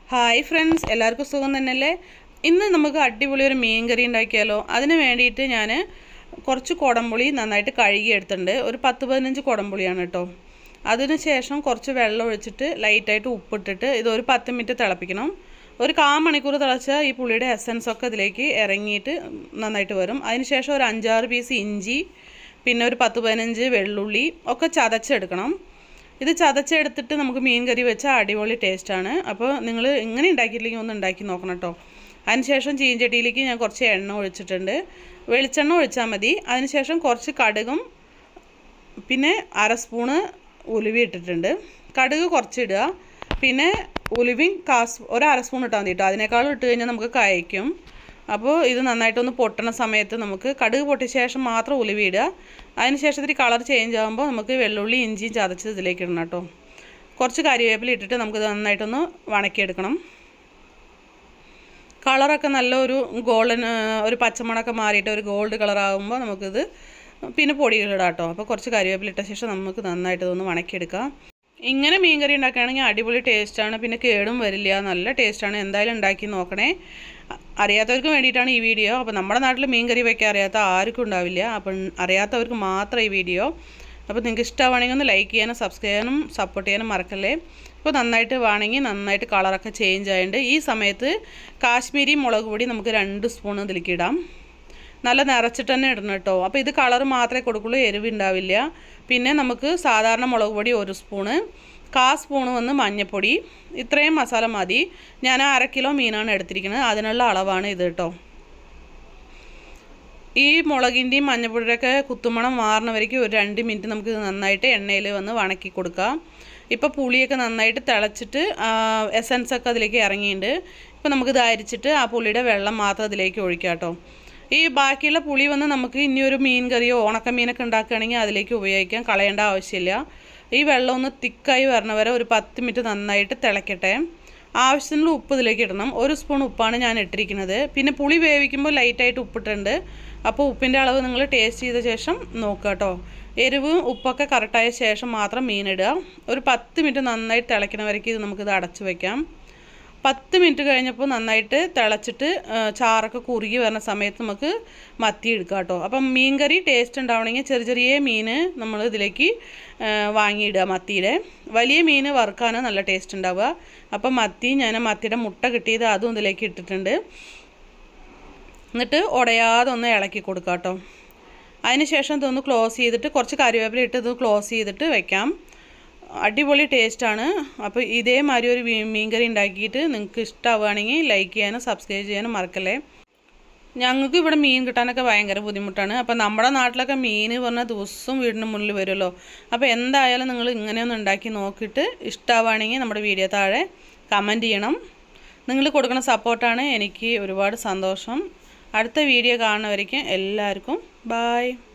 hi friends എല്ലാവർക്കും സുഖം തന്നെയല്ലേ ഇന്ന് നമുക്ക് അടിപൊളി ഒരു മീൻ കറി ഉണ്ടാക്കിയാലോ അതിന് വേണ്ടിയിട്ട് ഞാൻ കുറച്ച് കുടംപുളി നന്നായിട്ട് കഴുകി എടുത്തിട്ടുണ്ട് ഒരു പത്ത് പതിനഞ്ച് കുടംപുളിയാണ് കേട്ടോ അതിന് ശേഷം കുറച്ച് വെള്ളം ഒഴിച്ചിട്ട് ലൈറ്റായിട്ട് ഉപ്പിട്ടിട്ട് ഇത് ഒരു പത്ത് മിനിറ്റ് തിളപ്പിക്കണം ഒരു കാ മണിക്കൂർ തിളച്ചാൽ ഈ പുളിയുടെ എസൻസ് ഒക്കെ ഇതിലേക്ക് ഇറങ്ങിയിട്ട് നന്നായിട്ട് വരും അതിന് ശേഷം ഒരു അഞ്ചാറ് പീസ് ഇഞ്ചി പിന്നെ ഒരു പത്ത് പതിനഞ്ച് വെള്ളുള്ളി ഒക്കെ ചതച്ചെടുക്കണം ഇത് ചതച്ചെടുത്തിട്ട് നമുക്ക് മീൻ കറി വെച്ചാൽ അടിപൊളി ടേസ്റ്റാണ് അപ്പോൾ നിങ്ങൾ ഇങ്ങനെ ഉണ്ടാക്കിയില്ലെങ്കിൽ ഒന്ന് ഉണ്ടാക്കി നോക്കണം കേട്ടോ അതിനുശേഷം ചീഞ്ചട്ടിയിലേക്ക് ഞാൻ കുറച്ച് എണ്ണ ഒഴിച്ചിട്ടുണ്ട് വെളിച്ചെണ്ണ ഒഴിച്ചാൽ മതി അതിനുശേഷം കുറച്ച് കടുകും പിന്നെ അര സ്പൂണ് ഉലുവി ഇട്ടിട്ടുണ്ട് കടുക് കുറച്ച് ഇടുക പിന്നെ ഉലുവയും കാസ് ഒരു അര സ്പൂൺ ഇട്ടാൽ മതി കേട്ടോ അതിനേക്കാളും ഇട്ട് കഴിഞ്ഞാൽ നമുക്ക് കഴിക്കും അപ്പോൾ ഇത് നന്നായിട്ടൊന്ന് പൊട്ടണ സമയത്ത് നമുക്ക് കടുക് പൊട്ടിയ ശേഷം മാത്രം ഉലുവി ഇടുക അതിന് ശേഷം ഇത്തിരി കളർ ചേഞ്ച് ആകുമ്പോൾ നമുക്ക് വെള്ളുള്ളി ഇഞ്ചിയും ചതച്ച് ഇതിലേക്ക് ഇടണം കേട്ടോ കുറച്ച് കറിവേപ്പില ഇട്ടിട്ട് നമുക്കിത് നന്നായിട്ടൊന്ന് വണക്കിയെടുക്കണം കളറൊക്കെ നല്ല ഒരു ഗോൾഡൻ ഒരു പച്ചമണൊക്കെ മാറിയിട്ട് ഒരു ഗോൾഡ് കളറാകുമ്പോൾ നമുക്കിത് പിന്നെ പൊടികളിടാം കേട്ടോ അപ്പോൾ കുറച്ച് കറിവേപ്പില ഇട്ട ശേഷം നമുക്ക് നന്നായിട്ട് ഇതൊന്ന് വണക്കിയെടുക്കാം ഇങ്ങനെ മീൻ കറി ഉണ്ടാക്കുകയാണെങ്കിൽ അടിപൊളി ടേസ്റ്റാണ് പിന്നെ കേടും വരില്ല നല്ല ടേസ്റ്റാണ് എന്തായാലും ഉണ്ടാക്കി നോക്കണേ അറിയാത്തവർക്ക് വേണ്ടിയിട്ടാണ് ഈ വീഡിയോ അപ്പോൾ നമ്മുടെ നാട്ടിൽ മീൻ കറി വയ്ക്കാൻ അറിയാത്ത ആർക്കും ഉണ്ടാവില്ല അപ്പം അറിയാത്തവർക്ക് മാത്രം ഈ വീഡിയോ അപ്പോൾ നിങ്ങൾക്ക് ഇഷ്ടമാണെങ്കിൽ ഒന്ന് ലൈക്ക് ചെയ്യാനും സബ്സ്ക്രൈബ് ചെയ്യാനും സപ്പോർട്ട് ചെയ്യാനും മറക്കല്ലേ ഇപ്പോൾ നന്നായിട്ട് വേണമെങ്കിൽ നന്നായിട്ട് കളറൊക്കെ ചേഞ്ച് ആയതുകൊണ്ട് ഈ സമയത്ത് കാശ്മീരി മുളക് പൊടി നമുക്ക് രണ്ട് സ്പൂൺ ഇതിലേക്ക് ഇടാം നല്ല നിറച്ചിട്ട് തന്നെ ഇടണം കേട്ടോ അപ്പോൾ ഇത് കളർ മാത്രമേ കൊടുക്കുള്ളൂ എരിവ് ഉണ്ടാവില്ല പിന്നെ നമുക്ക് സാധാരണ മുളക് പൊടി ഒരു സ്പൂണ് കാ സ്പൂണ് വന്ന് മഞ്ഞൾപ്പൊടി ഇത്രയും മസാല മതി ഞാൻ അര കിലോ മീനാണ് എടുത്തിരിക്കുന്നത് അതിനുള്ള അളവാണ് ഇത് കേട്ടോ ഈ മുളകിൻ്റെയും മഞ്ഞൾപ്പൊടിയുടെയൊക്കെ കുത്തുമണം മാറുന്നവരേക്ക് ഒരു രണ്ട് മിനിറ്റ് നമുക്ക് നന്നായിട്ട് എണ്ണയിൽ വന്ന് വണക്കി കൊടുക്കാം ഇപ്പോൾ പുളിയൊക്കെ നന്നായിട്ട് തിളച്ചിട്ട് എസൻസ് ഒക്കെ അതിലേക്ക് ഇറങ്ങിയിട്ടുണ്ട് ഇപ്പോൾ നമുക്കിത് അരിച്ചിട്ട് ആ പുളിയുടെ വെള്ളം മാത്രം അതിലേക്ക് ഒഴിക്കാം കേട്ടോ ഈ ബാക്കിയുള്ള പുളി വന്ന് നമുക്ക് ഇനി ഒരു മീൻ കറിയോ ഉണക്ക മീനൊക്കെ ഉണ്ടാക്കുകയാണെങ്കിൽ അതിലേക്ക് ഉപയോഗിക്കാം കളയേണ്ട ആവശ്യമില്ല ഈ വെള്ളം ഒന്ന് തിക്കായി വരണ വരെ ഒരു പത്ത് മിനിറ്റ് നന്നായിട്ട് തിളയ്ക്കട്ടെ ആവശ്യത്തിനുള്ള ഉപ്പ് ഇതിലേക്ക് ഇടണം ഒരു സ്പൂൺ ഉപ്പാണ് ഞാൻ ഇട്ടിരിക്കുന്നത് പിന്നെ പുളി വേവിക്കുമ്പോൾ ലൈറ്റായിട്ട് ഉപ്പിട്ടുണ്ട് അപ്പോൾ ഉപ്പിൻ്റെ അളവ് നിങ്ങൾ ടേസ്റ്റ് ചെയ്ത ശേഷം നോക്കുക കേട്ടോ എരിവ് ഉപ്പൊക്കെ കറക്റ്റായ ശേഷം മാത്രം മീനിടുക ഒരു പത്ത് മിനിറ്റ് നന്നായിട്ട് തിളയ്ക്കണ വരയ്ക്ക് ഇത് നമുക്കിത് അടച്ചു വയ്ക്കാം പത്ത് മിനിറ്റ് കഴിഞ്ഞപ്പോൾ നന്നായിട്ട് തിളച്ചിട്ട് ചാറൊക്കെ കുറുകി വരുന്ന സമയത്ത് നമുക്ക് മത്തി എടുക്കാം കേട്ടോ അപ്പം മീൻ കറി ടേസ്റ്റ് ഉണ്ടാവണമെങ്കിൽ ചെറിയ ചെറിയ മീൻ നമ്മൾ ഇതിലേക്ക് വാങ്ങിയിടുക മത്തിയുടെ വലിയ മീൻ വറുക്കാനാണ് നല്ല ടേസ്റ്റ് ഉണ്ടാവുക അപ്പം മത്തി ഞാൻ മത്തിയുടെ മുട്ട കിട്ടിയത് അതും ഇതിലേക്ക് ഇട്ടിട്ടുണ്ട് എന്നിട്ട് ഉടയാതെ ഒന്ന് ഇളക്കി കൊടുക്കാം കേട്ടോ അതിന് ശേഷം ഇതൊന്ന് ക്ലോസ് ചെയ്തിട്ട് കുറച്ച് കറിവേപ്പില ഇട്ട് ഇത് ക്ലോസ് ചെയ്തിട്ട് വെക്കാം അടിപൊളി ടേസ്റ്റാണ് അപ്പോൾ ഇതേമാതിരി ഒരു മീൻ കറി ഉണ്ടാക്കിയിട്ട് നിങ്ങൾക്ക് ഇഷ്ടമാവുകയാണെങ്കിൽ ലൈക്ക് ചെയ്യാനും സബ്സ്ക്രൈബ് ചെയ്യാനും മറക്കല്ലേ ഞങ്ങൾക്ക് ഇവിടെ മീൻ കിട്ടാനൊക്കെ ഭയങ്കര ബുദ്ധിമുട്ടാണ് അപ്പോൾ നമ്മുടെ നാട്ടിലൊക്കെ മീൻ പറഞ്ഞാൽ ദിവസവും വീടിന് മുന്നിൽ വരുമല്ലോ അപ്പോൾ എന്തായാലും നിങ്ങൾ ഇങ്ങനെയൊന്ന് ഉണ്ടാക്കി നോക്കിയിട്ട് ഇഷ്ടമാവുകയാണെങ്കിൽ നമ്മുടെ വീഡിയോ താഴെ കമൻറ്റ് ചെയ്യണം നിങ്ങൾ കൊടുക്കുന്ന സപ്പോർട്ടാണ് എനിക്ക് ഒരുപാട് സന്തോഷം അടുത്ത വീഡിയോ കാണുന്നവരേക്കും എല്ലാവർക്കും ബായ്